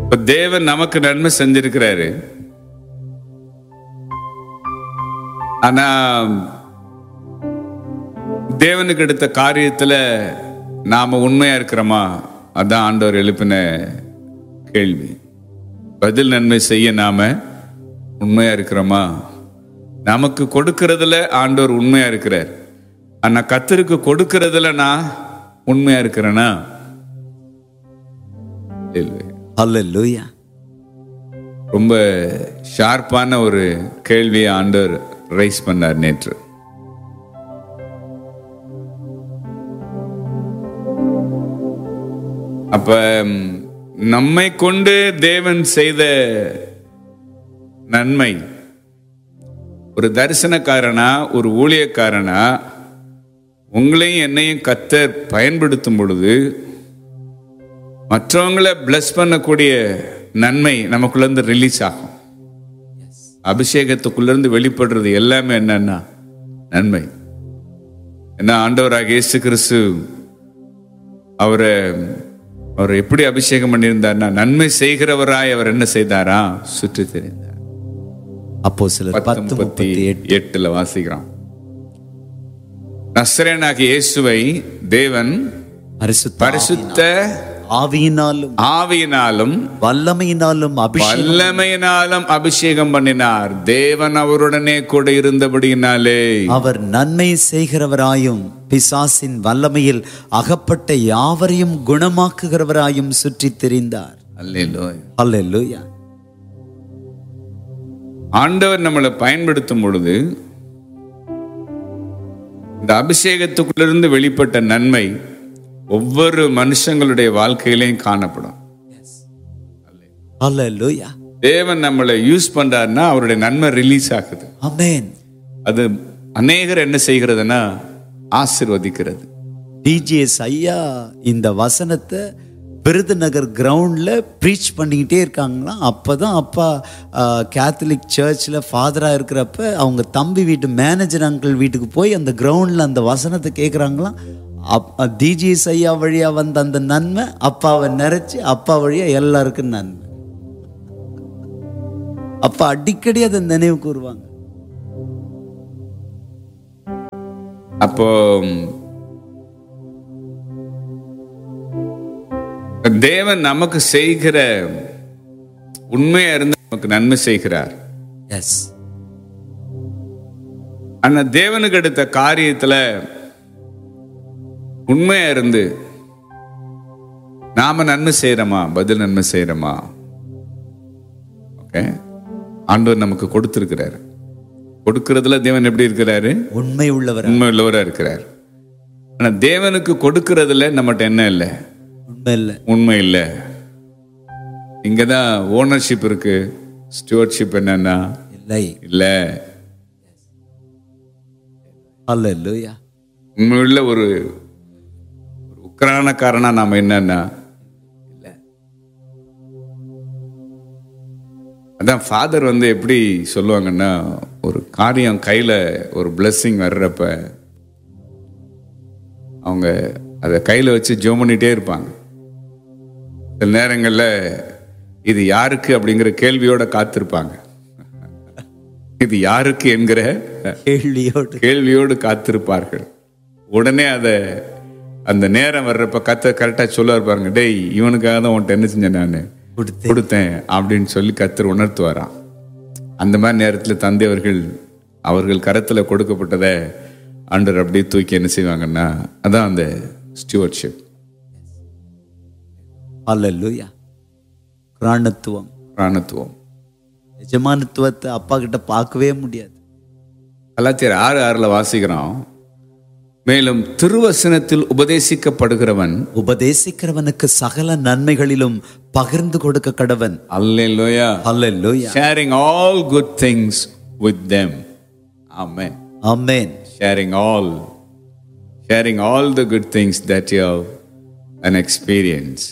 இப்ப தேவன் நமக்கு நன்மை செஞ்சிருக்கிறாரு ஆனா தேவனுக்கு எடுத்த காரியத்துல நாம உண்மையா இருக்கிறோமா அதான் ஆண்டவர் எழுப்பின கேள்வி பதில் நன்மை செய்ய நாம உண்மையா இருக்கிறோமா நமக்கு கொடுக்கறதுல ஆண்டவர் உண்மையா இருக்கிறார் ஆனா கத்தருக்கு கொடுக்கறதுல நான் உண்மையா இருக்கிறேனா இல்லை ஹalleluya ரொம்ப ஷார்ப்பான ஒரு கேள்வியை ஆண்டவர் ரைஸ் பண்ணார் நேற்று அப்ப ம், நம்மை கொண்டு தேவன் செய்த நன்மை ஒரு தரிசனக்காரனா ஒரு ஊழியக்காரனா உங்களையும் என்னையும் கத்தர் பயன்படுத்தும் பொழுது மற்றவங்களை பிளஸ் பண்ணக்கூடிய நன்மை நமக்குள்ள இருந்து ரிலீஸ் ஆகும் அபிஷேகத்துக்குள்ள இருந்து வெளிப்படுறது எல்லாமே என்னன்னா நன்மை என்ன ஆண்டவராக இயேசு கிறிஸ்து அவரை அவர் எப்படி அபிஷேகம் பண்ணியிருந்தார்னா நன்மை செய்கிறவராய் அவர் என்ன செய்தாரா சுற்றி தெரிந்தார் அப்போ சிலர் பத்து பத்து முப்பத்தி முப்பத்தி எட்டு எட்டுல வாசிக்கிறோம் நஸ்ரேனாகிய இயேசுவை தேவன் பரிசுத்த பரிசுத்த ஆவியினாலும் ஆவியினாலும் வல்லமையினாலும் அபிஷேகம் வல்லமையினாலும் அபிஷேகம் பண்ணினார் தேவன் அவருடனே கூட இருந்தபடியினாலே அவர் நன்மை செய்கிறவராயும் பிசாசின் வல்லமையில் அகப்பட்ட யாவரையும் குணமாக்குகிறவராயும் சுற்றித் திரிந்தார் அல்லேலூயா. ஹalleluya ஆண்டவர் நம்மளை பயன்படுத்தும் பொழுது இந்த அபிஷேகத்துக்குள்ளிருந்து வெளிப்பட்ட நன்மை ஒவ்வொரு மனுஷங்களுடைய வாழ்க்கையிலையும் காணப்படும் ஹalleluya தேவன் நம்மளை யூஸ் பண்றாருன்னா அவருடைய நன்மை ரிலீஸ் ஆகுது ஆமென் அது அநேகர் என்ன செய்கிறதுனா ஆசிர்வதிக்கிறது டிஜிஎஸ் ஐயா இந்த வசனத்தை விருதுநகர் கிரவுண்டில் ப்ரீச் பண்ணிக்கிட்டே இருக்காங்களாம் அப்போ தான் அப்பா கேத்தலிக் சர்ச்சில் ஃபாதராக இருக்கிறப்ப அவங்க தம்பி வீட்டு மேனேஜர் அங்கிள் வீட்டுக்கு போய் அந்த கிரவுண்டில் அந்த வசனத்தை கேட்குறாங்களாம் அப் டிஜிஎஸ் ஐயா வழியாக வந்த அந்த நன்மை அப்பாவை நிறைச்சி அப்பா வழியாக எல்லாருக்கும் நன்மை அப்பா அடிக்கடி அதை நினைவு கூறுவாங்க அப்போ தேவன் நமக்கு செய்கிற உண்மையா இருந்து நமக்கு நன்மை செய்கிறார் எஸ் ஆனா தேவனுக்கு எடுத்த காரியத்துல உண்மையா இருந்து நாம நன்மை செய்யறோமா பதில் நன்மை செய்யறோமா ஓகே ஆண்டவர் நமக்கு கொடுத்திருக்கிறாரு கொடுக்கறதுல தேவன் எப்படி இருக்கிறாரு உண்மை உள்ளவர் உண்மை உள்ளவரா இருக்கிறார் ஆனா தேவனுக்கு கொடுக்கறதுல நம்மகிட்ட என்ன இல்லை உண்மை இல்லை உண்மை இல்லை இங்கதான் ஓனர்ஷிப் இருக்கு ஸ்டுவர்ட்ஷிப் என்னன்னா இல்லை இல்லை ஹalleluya உண்மையுள்ள ஒரு ஒரு உக்ரானக்காரனா நாம என்னன்னா இல்லை அதான் ஃபாதர் வந்து எப்படி சொல்லுவாங்கன்னா ஒரு காரியம் கையில ஒரு blessing வர்றப்ப அவங்க அதை கையில வச்சு ஜோம் பண்ணிட்டே இருப்பாங்க சில நேரங்கள்ல இது யாருக்கு அப்படிங்கிற கேள்வியோட காத்திருப்பாங்க இது யாருக்கு என்கிற கேள்வியோடு கேள்வியோடு காத்திருப்பார்கள் உடனே அதை அந்த நேரம் வர்றப்ப கத்த கரெக்டா சொல்லுவார் பாருங்க டேய் இவனுக்காக தான் உன்ட்ட என்ன செஞ்சேன் நான் கொடுத்தேன் கொடுத்தேன் அப்படின்னு சொல்லி கத்தர் உணர்த்துவாராம் அந்த மாதிரி நேரத்தில் தந்தையவர்கள் அவர்கள் கரத்துல கொடுக்கப்பட்டதை ஆண்டவர் அப்படியே தூக்கி என்ன செய்வாங்கன்னா அதான் அந்த ஸ்டியூவர்ட்ஷிப் அல்லேலூயா பிராணத்துவம் பிராணத்துவம் எஜமானத்துவத்தை அப்பா கிட்ட பார்க்கவே முடியாது கலாத்தியர் ஆறு ஆறுல வாசிக்கிறோம் மேலும் திருவசனத்தில் உபதேசிக்கப்படுகிறவன் உபதேசிக்கிறவனுக்கு சகல நன்மைகளிலும் பகிர்ந்து கொடுக்க கடவன் அல்லேலூயா அல்லேலூயா sharing all good things with them. Amen. Amen Sharing all, sharing all the good things that you have an experience.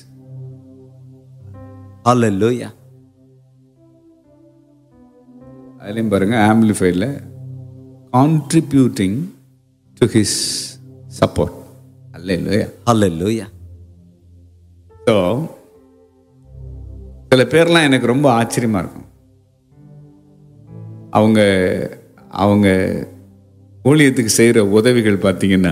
அல்லேலூயா அதுலேயும் பாருங்க ஆம்பிளிஃபைடில் கான்ட்ரிபியூட்டிங் டு ஹிஸ் சப்போர்ட் அல்ல இல்லையா அல்லேலூயா ஸோ சில பேர்லாம் எனக்கு ரொம்ப ஆச்சரியமா இருக்கும் அவங்க அவங்க ஊழியத்துக்கு செய்கிற உதவிகள் பார்த்தீங்கன்னா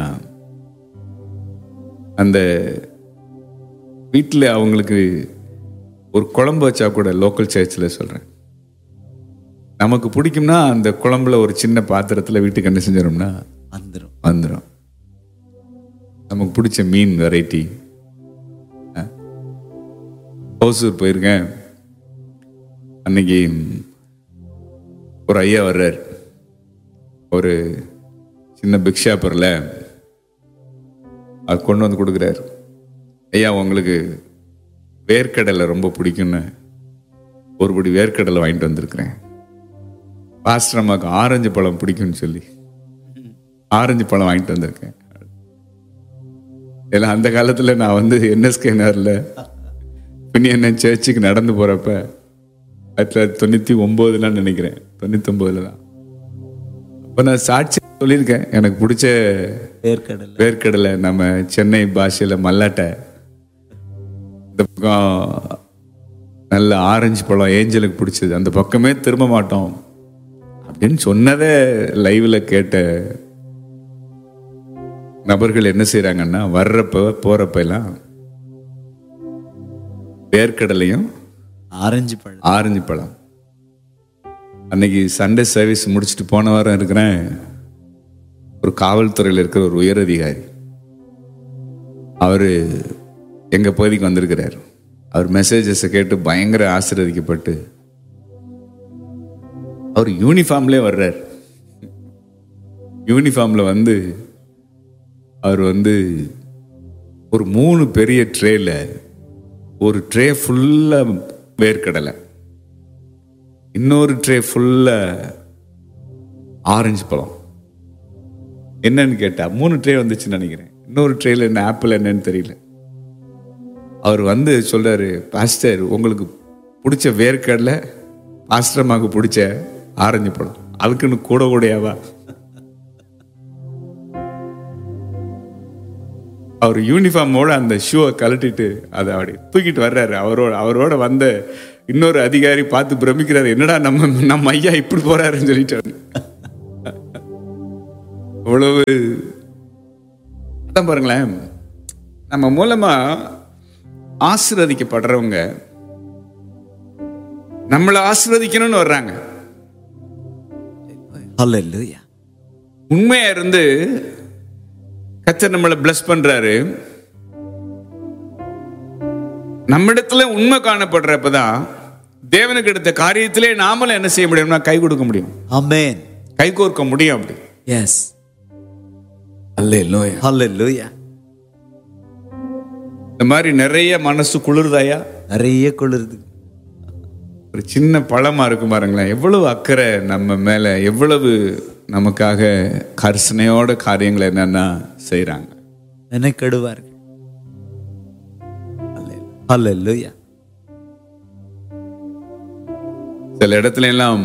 அந்த வீட்டில் அவங்களுக்கு ஒரு குழம்பு வச்சா கூட லோக்கல் சர்ச்சில் சொல்கிறேன் நமக்கு பிடிக்கும்னா அந்த குழம்புல ஒரு சின்ன பாத்திரத்தில் வீட்டுக்கு என்ன செஞ்சிடோம்னா வந்துடும் வந்துடும் நமக்கு பிடிச்ச மீன் வெரைட்டி ஓசூர் போயிருக்கேன் அன்னைக்கு ஒரு ஐயா வர்றார் ஒரு சின்ன பிக் ஷாப்பரில் அது கொண்டு வந்து கொடுக்குறாரு ஐயா உங்களுக்கு வேர்க்கடலை ரொம்ப பிடிக்கும்னு ஒரு படி வேர்க்கடலை வாங்கிட்டு வந்திருக்கிறேன் பாஸ்டர் அம்மாவுக்கு ஆரஞ்சு பழம் பிடிக்கும்னு சொல்லி ஆரஞ்சு பழம் வாங்கிட்டு வந்திருக்கேன் ஏன்னா அந்த காலத்தில் நான் வந்து என்எஸ்கேனரில் பின்னி என்ன சர்ச்சுக்கு நடந்து போகிறப்ப ஆயிரத்தி தொள்ளாயிரத்தி தொண்ணூற்றி ஒம்போதுலாம் நினைக்கிறேன் தொண்ணூத்தொம்போதுல தான் அப்போ நான் சாட்சி சொல்லியிருக்கேன் எனக்கு பிடிச்ச வேர்க்கடலை வேர்க்கடலை நம்ம சென்னை பாஷையில் மல்லாட்டை இந்த பக்கம் நல்ல ஆரஞ்சு பழம் ஏஞ்சலுக்கு பிடிச்சது அந்த பக்கமே திரும்ப மாட்டோம் அப்படின்னு சொன்னதை லைவ்ல கேட்ட நபர்கள் என்ன செய்றாங்கன்னா வர்றப்ப போறப்ப எல்லாம் வேர்க்கடலையும் ஆரஞ்சு பழம் ஆரஞ்சு பழம் அன்னைக்கு சண்டே சர்வீஸ் முடிச்சுட்டு போன வாரம் இருக்கிறேன் ஒரு காவல்துறையில் இருக்கிற ஒரு உயர் அதிகாரி அவர் எங்க பகுதிக்கு வந்திருக்கிறார் அவர் மெசேஜஸை கேட்டு பயங்கர ஆசீர்வதிக்கப்பட்டு அவர் யூனிஃபார்ம்லேயே வர்றார் யூனிஃபார்ம்ல வந்து அவர் வந்து ஒரு மூணு பெரிய ட்ரேல ஒரு ட்ரே ஃபுல்லா வேர்க்கடலை இன்னொரு ட்ரே ஃபுல்லா ஆரஞ்சு பழம் என்னன்னு கேட்டா மூணு ட்ரே வந்துச்சுன்னு நினைக்கிறேன் இன்னொரு ட்ரேல என்ன ஆப்பிள் என்னன்னு தெரியல அவர் வந்து சொல்றாரு பாஸ்டர் உங்களுக்கு பிடிச்ச வேர்க்கடலை பாஸ்டர் அம்மாவுக்கு பிடிச்ச ஆரஞ்சு பழம் அதுக்குன்னு கூட கூடையாவா அவர் யூனிஃபார்மோட அந்த ஷூவை கழட்டிட்டு அதை அப்படி தூக்கிட்டு வர்றாரு அவரோட அவரோட வந்த இன்னொரு அதிகாரி பார்த்து பிரமிக்கிறாரு என்னடா நம்ம நம்ம ஐயா இப்படி போறாருன்னு சொல்லிட்டாரு அவ்வளவு அதான் பாருங்களேன் நம்ம மூலமா ஆசீர்வதிக்கப்படுறவங்க நம்மளை ஆசீர்வதிக்கணும்னு வர்றாங்க ஹalleluya உண்மையா இருந்து கத்தர் நம்மளை bless பண்றாரு நம்மிடத்துல உண்மை காணப்படுறப்பதான் தேவனுக்கு எடுத்த காரியத்திலே நாமளும் என்ன செய்ய முடியும்னா கை கொடுக்க முடியும் ஆமென் கை கோர்க்க முடியும் அப்படி எஸ் அல்ல ஹalleluya இந்த மாதிரி நிறைய மனசு குளிர்தாயா நிறைய குளிருது ஒரு சின்ன பழமா இருக்கும் பாருங்களேன் எவ்வளவு அக்கறை நம்ம மேல எவ்வளவு நமக்காக கர்சனையோட காரியங்களை என்னன்னா செய்றாங்க நினைக்கடுவார்கள் ஹalleluya சில இடத்துல எல்லாம்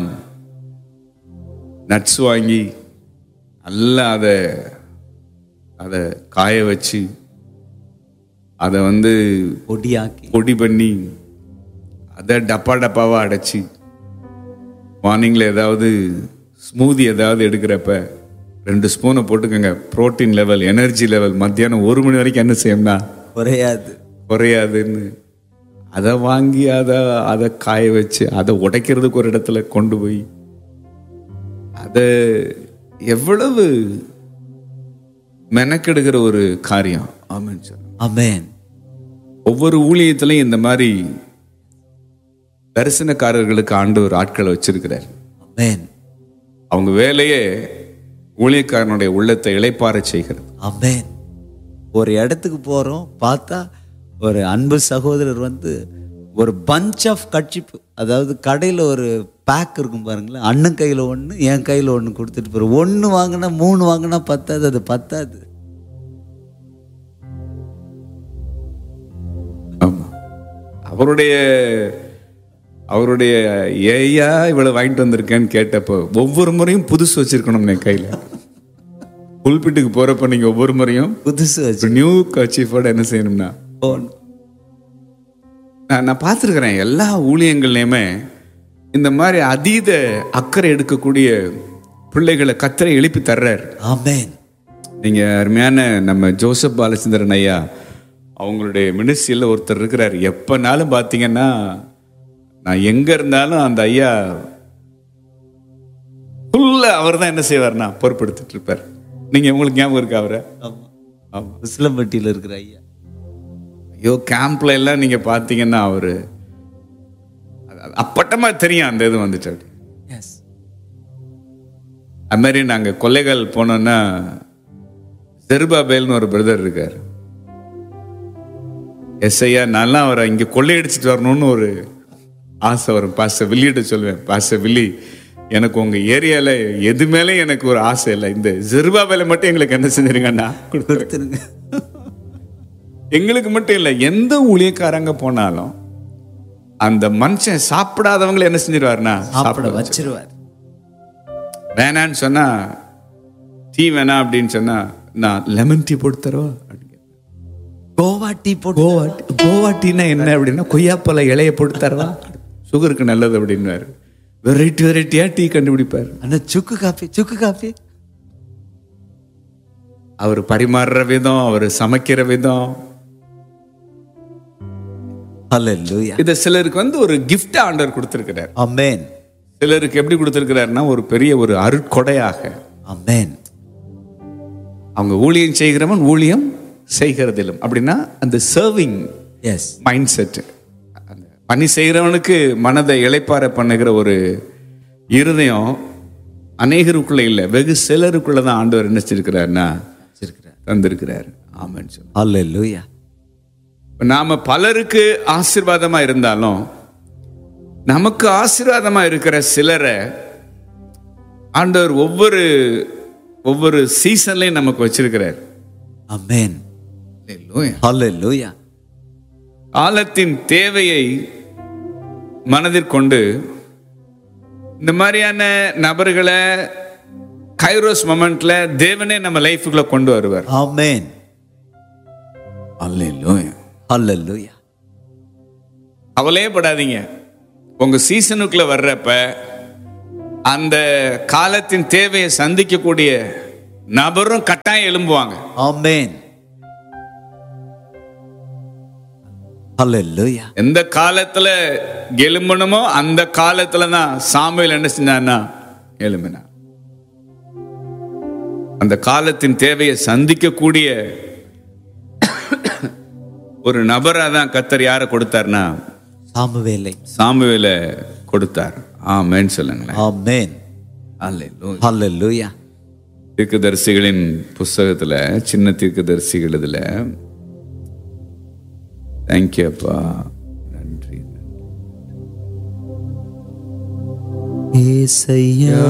நட்ஸ் வாங்கி நல்லா அதை அதை காய வச்சு அதை வந்து பொடியாக்கி பொடி பண்ணி அதை டப்பா டப்பாவா அடைச்சி மார்னிங்கில் ஏதாவது ஸ்மூதி ஏதாவது எடுக்கிறப்ப ரெண்டு ஸ்பூனை போட்டுக்கோங்க புரோட்டீன் லெவல் எனர்ஜி லெவல் மத்தியானம் ஒரு மணி வரைக்கும் என்ன செய்யும்னா குறையாது குறையாதுன்னு அதை வாங்கி அதை அதை காய வச்சு அதை உடைக்கிறதுக்கு ஒரு இடத்துல கொண்டு போய் அதை எவ்வளவு மெனக்கெடுக்கிற ஒரு காரியம் ஆமாம் சார் ஆமென் ஒவ்வொரு ஊழியத்திலையும் இந்த மாதிரி தரிசனக்காரர்களுக்கு ஆண்டவர் ஆட்களை வச்சிருக்கிறார் ஆமென் அவங்க வேலையே ஊழியக்காரனுடைய உள்ளத்தை இளைப்பாறச் செய்கிறது ஆமென் ஒரு இடத்துக்கு போறோம் பார்த்தா ஒரு அன்பு சகோதரர் வந்து ஒரு பஞ்ச் ஆஃப் கட்சிப்பு அதாவது கடையில் ஒரு பேக் இருக்கும் பாருங்களேன் அண்ணன் கையில் ஒன்று என் கையில் ஒன்று கொடுத்துட்டு போகிறோம் ஒன்று வாங்கினா மூணு வாங்கினா பத்தாது அது பத்தாது ஆமா அவருடைய அவருடைய ஏயா இவ்வளவு வாங்கிட்டு வந்திருக்கேன்னு கேட்டப்போ ஒவ்வொரு முறையும் புதுசு வச்சிருக்கணும் என் கையில புல்பிட்டுக்கு போறப்ப நீங்க ஒவ்வொரு முறையும் புதுசு வச்சு நியூ கச்சீஃபோட என்ன செய்யணும்னா போகணும் நான் நான் பார்த்துருக்குறேன் எல்லா ஊழியங்கள்லையுமே இந்த மாதிரி அதீத அக்கறை எடுக்கக்கூடிய பிள்ளைகளை கத்தரை எழுப்பி தர்றார் ஆமென் நீங்க அருமையான நம்ம ஜோசப் பாலச்சந்திரன் ஐயா அவங்களுடைய மினிஸ்ட்ரியில் ஒருத்தர் இருக்கிறார் எப்பனாலும் பார்த்தீங்கன்னா நான் எங்க இருந்தாலும் அந்த ஐயா ஃபுல்லா அவர் தான் என்ன செய்வார்னா பொறுப்படுத்திட்டு இருப்பார் நீங்க உங்களுக்கு ஞாபகம் இருக்கா அவரை ஆமா ஆமா உசிலம்பட்டியில் இருக்கிற ஐயா ஐயோ கேம்ப்ல எல்லாம் நீங்க பார்த்தீங்கன்னா அவரு அது அப்பட்டமா தெரியும் அந்த இது வந்துட்டு அப்படி எஸ் அது மாதிரி நாங்க கொள்ளைகள் போனோம்னா ஜெருபாபேல்னு ஒரு பிரதர் இருக்கார் எஸ்ஐயா நல்லா அவரை இங்க கொள்ளையடிச்சிட்டு வரணும்னு ஒரு ஆசை வரும் பாச வில்லிகிட்ட சொல்லுவேன் பாச வில்லி எனக்கு உங்க ஏரியால எது மேலே எனக்கு ஒரு ஆசை இல்லை இந்த ஜெருபாபேல மட்டும் எங்களுக்கு என்ன செஞ்சிருங்கண்ணா கொடுத்துருங்க எங்களுக்கு மட்டும் இல்லை எந்த ஊழியக்காரங்க போனாலும் அந்த மனுஷன் சாப்பிடாதவங்களை என்ன செஞ்சிருவாருன்னா சாப்பிட வச்சிருவார் வேணான்னு சொன்னா டீ வேணாம் அப்படின்னு சொன்னா நான் லெமன் டீ போட்டு தரவா அப்படின்னு கேட்பேன். கோவா டீ போட்டு கோவா டீ- கோவா டீனா என்ன அப்படின்னா கொய்யாப்பழ இலைய போட்டு தரவா சுகருக்கு நல்லது அப்படின்னுவாரு வெரைட்டி வெரைட்டியா டீ கண்டுபிடிப்பார் அண்ணா சுக்கு காஃபி சுக்கு காஃபி அவர் பரிமாறுற விதம் அவர் சமைக்கிற விதம் ஹalleluya இதை சிலருக்கு வந்து ஒரு gift ஆண்டவர் கொடுத்திருக்கிறார் ஆமென் சிலருக்கு எப்படி கொடுத்திருக்கிறாருன்னா ஒரு பெரிய ஒரு அருட்கொடையாக ஆமென் அவங்க ஊழியம் செய்கிறவன் ஊழியம் செய்கிறதிலும் அப்படின்னா அந்த சர்விங் எஸ் மைண்ட் செட் அந்த பணி செய்கிறவனுக்கு மனதை இளைப்பாற பண்ணுகிற ஒரு இருதயம் அநேகருக்குள்ள இல்லை வெகு சிலருக்குள்ள தான் ஆண்டவர் என்ன செஞ்சிருக்கிறாருன்னா வச்சிருக்கிறார் தந்திருக்கிறார் ஆமென்னு சொல்லி ஹalleluya இப்ப நாம பலருக்கு ஆசீர்வாதமா இருந்தாலும் நமக்கு ஆசீர்வாதமா இருக்கிற சிலரை ஆண்டவர் ஒவ்வொரு ஒவ்வொரு சீசன்லையும் நமக்கு வச்சிருக்கிறார் ஆமென் Hallelujah. ஹalleluya காலத்தின் தேவையை மனதிற்கொண்டு இந்த மாதிரியான நபர்களை கைரோஸ் மொமெண்ட்ல தேவனே நம்ம லைஃபுக்குள்ள கொண்டு வருவார் ஆமென் ஹalleluya அவளே படாதீங்க உங்க சீசனுக்குள்ள வர்றப்ப அந்த காலத்தின் தேவையை சந்திக்கக்கூடிய நபரும் கட்டாயம் எழும்புவாங்க ஆமென் ஹalleluya எந்த காலத்துல எழும்பணுமோ அந்த காலத்துல தான் சாமுவேல் என்ன செஞ்சான்னா எழும்பினான் அந்த காலத்தின் தேவையை சந்திக்கக்கூடிய ஒரு நபரா தான் கத்தர் யாரை கொடுத்தார்னா சாமுவேலை சாமுவேலை கொடுத்தார் ஆமென்னு சொல்லுங்களேன் ஆமென் அல்லேலூயா. ஹalleluya தீர்க்கதரிசிகளின் புஸ்தகத்துல சின்ன தீர்க்கதரிசிகள் இதுல தேங்க்யூ அப்பா நன்றி ஏசையா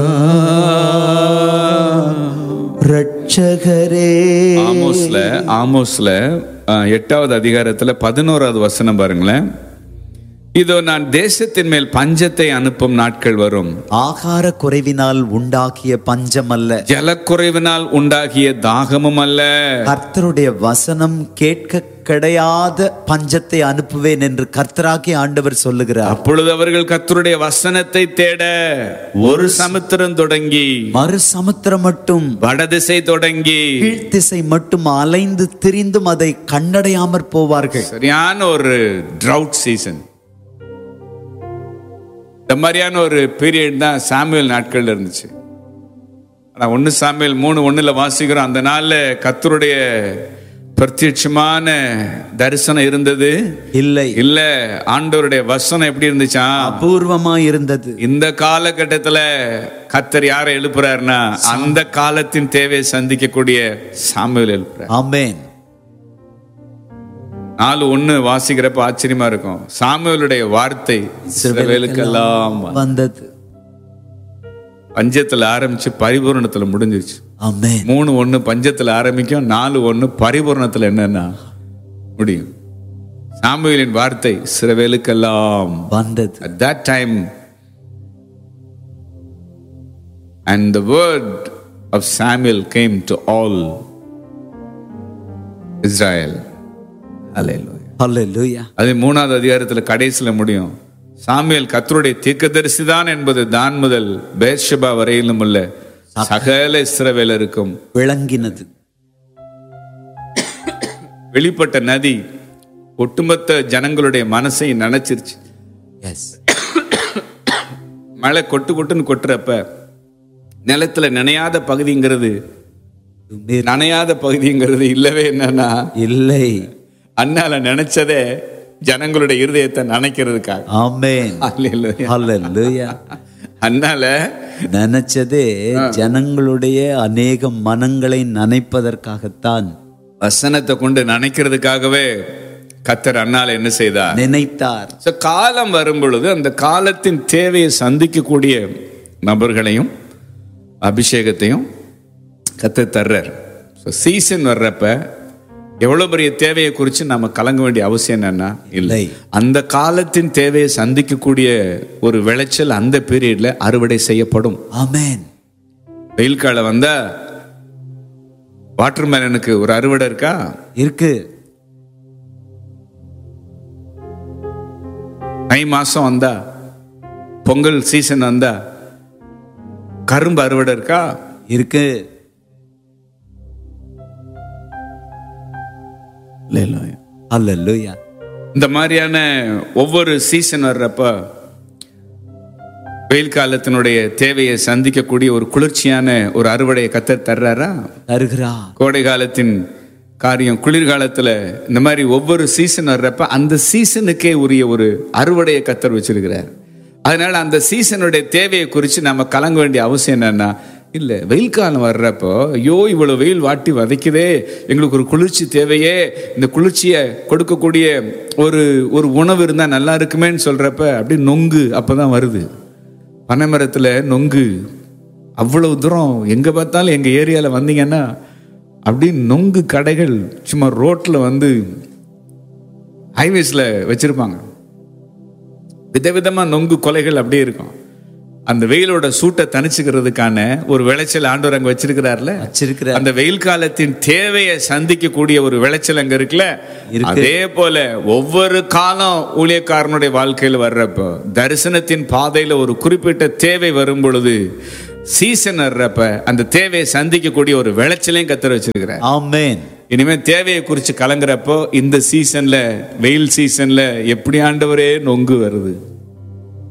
ரட்சகரே ஆமோஸ்ல ஆமோஸ்ல அஹ், எட்டாவது அதிகாரத்துல பதினோராவது வசனம் பாருங்களேன் இதோ நான் தேசத்தின் மேல் பஞ்சத்தை அனுப்பும் நாட்கள் வரும் ஆகார குறைவினால் உண்டாக்கிய பஞ்சம் அல்ல ஜலக்குறைவினால் உண்டாகிய தாகமும் அல்ல கர்த்தருடைய வசனம் கேட்க கிடையாத பஞ்சத்தை அனுப்புவேன் என்று கர்த்தராகி ஆண்டவர் சொல்லுகிறார் அப்பொழுது அவர்கள் கர்த்தருடைய வசனத்தை தேட ஒரு சமுத்திரம் தொடங்கி மறு சமுத்திரம் மட்டும் வடதிசை தொடங்கி கீழ்த்திசை மட்டும் அலைந்து திரிந்தும் அதை கண்டடையாமற் போவார்கள் சரியான ஒரு ட்ரவுட் சீசன் இந்த மாதிரியான ஒரு பீரியட் தான் சாமுவேல் நாட்கள்ல இருந்துச்சு ஆனா ஒன்னு சாமுவேல் மூணு ஒண்ணுல வாசிக்கிறோம் அந்த நாள்ல கத்தருடைய பிரத்யட்சமான தரிசனம் இருந்தது இல்லை இல்ல ஆண்டவருடைய வசனம் எப்படி இருந்துச்சா அபூர்வமா இருந்தது இந்த காலகட்டத்துல கத்தர் யாரை எழுப்புறாருன்னா அந்த காலத்தின் தேவையை சந்திக்கக்கூடிய சாமுவேல் எழுப்புறார் ஆமென் நாலு ஒண்ணு வாசிக்கிறப்ப ஆச்சரியமா இருக்கும் சாமுவேலுடைய வார்த்தை இஸ்ரவேலுக்கெல்லாம் வந்தது பஞ்சத்துல ஆரம்பிச்சு பரிபூரணத்துல முடிஞ்சிருச்சு ஆமென் மூணு ஒண்ணு பஞ்சத்துல ஆரம்பிக்கும் நாலு ஒண்ணு பரிபூரணத்துல என்னன்னா முடியும் சாமுவேலின் வார்த்தை இஸ்ரவேலுக்கெல்லாம் வந்தது at that time and the word of Samuel came to all Israel hallelujah ஹalleluya அது மூணாவது அதிகாரத்துல கடைசியில முடியும் சாமுவேல் கத்தருடைய தீர்க்கதரிசி தான் என்பது தான் முதல் பேர்ஷபா வரையிலும் உள்ள சகல இஸ்ரவேலருக்கும் விளங்கினது வெளிப்பட்ட நதி ஒட்டுமொத்த ஜனங்களுடைய மனசை நனைச்சிருச்சு எஸ் மழை கொட்டு கொட்டுன்னு கொட்டுறப்ப நிலத்துல நனையாத பகுதிங்கிறது நனையாத பகுதிங்கிறது இல்லவே என்னன்னா இல்லை அண்ணால நினைச்சதே ஜனங்களுடைய இருதயத்தை நனைக்கிறதுக்காக ஆமென் அல்லேலூயா. ஹalleluya அண்ணால நினைச்சதே ஜனங்களுடைய அநேக மனங்களை நனைப்பதற்காகத்தான் வசனத்தை கொண்டு நனைக்கிறதுக்காகவே கத்தர் அண்ணால என்ன செய்தார் நினைத்தார் So, காலம் வரும் பொழுது அந்த காலத்தின் தேவையை சந்திக்கக்கூடிய நபர்களையும் அபிஷேகத்தையும் கத்து தர்றார் ஸோ சீசன் வர்றப்ப எவ்வளவு பெரிய தேவையை குறித்து நம்ம கலங்க வேண்டிய அவசியம் என்னன்னா இல்லை இல்லை. அந்த காலத்தின் தேவையை சந்திக்கக்கூடிய ஒரு விளைச்சல் அந்த பீரியட்ல அறுவடை செய்யப்படும் ஆமென் வெயில் காலம் வந்தா வாட்டர் மேலனுக்கு ஒரு அறுவடை இருக்கா இருக்கு தை மாசம் வந்தா பொங்கல் சீசன் வந்தா கரும்பு அறுவடை இருக்கா இருக்கு ஹalleluya இந்த மாதிரியான ஒவ்வொரு சீசன் வர்றப்ப வெயில் காலத்தினுடைய தேவையை சந்திக்கக்கூடிய ஒரு குளிர்ச்சியான ஒரு அறுவடையை கத்தர் தர்றாரா தருகிறா கோடை காலத்தின் காரியம் குளிர்காலத்துல இந்த மாதிரி ஒவ்வொரு சீசன் வர்றப்ப அந்த சீசனுக்கே உரிய ஒரு அறுவடையை கத்தர் வச்சிருக்கிறார் அதனால அந்த சீசனுடைய தேவையை குறித்து நம்ம கலங்க வேண்டிய அவசியம் என்னன்னா இல்லை வெயில் காலம் வர்றப்போ ஐயோ இவ்வளவு வெயில் வாட்டி வதைக்குதே எங்களுக்கு ஒரு குளிர்ச்சி தேவையே இந்த குளிர்ச்சியை கொடுக்கக்கூடிய ஒரு ஒரு உணவு இருந்தால் நல்லா இருக்குமேன்னு சொல்றப்ப அப்படி நொங்கு அப்பதான் வருது பனைமரத்தில் நொங்கு அவ்வளவு தூரம் எங்கே பார்த்தாலும் எங்கள் ஏரியாவில் வந்தீங்கன்னா அப்படி நொங்கு கடைகள் சும்மா ரோட்டில் வந்து ஹைவேஸில் வச்சுருப்பாங்க விதவிதமாக நொங்கு கொலைகள் அப்படியே இருக்கும் அந்த வெயிலோட சூட்டை தணிச்சுக்கிறதுக்கான ஒரு விளைச்சல் ஆண்டவர் அங்கே வச்சிருக்கிறார்ல வச்சிருக்கிற அந்த வெயில் காலத்தின் தேவையை சந்திக்கக்கூடிய ஒரு விளைச்சல் அங்க இருக்குல்ல அதே போல ஒவ்வொரு காலம் ஊழியக்காரனுடைய வாழ்க்கையில் வர்றப்போ தரிசனத்தின் பாதையில ஒரு குறிப்பிட்ட தேவை வரும் பொழுது சீசன் வர்றப்ப அந்த தேவையை சந்திக்கக்கூடிய ஒரு விளைச்சலையும் கத்தர் வச்சிருக்கிறார் ஆமென் இனிமே தேவையை குறித்து கலங்குறப்போ இந்த சீசன்ல வெயில் சீசன்ல எப்படி ஆண்டவரே நொங்கு வருது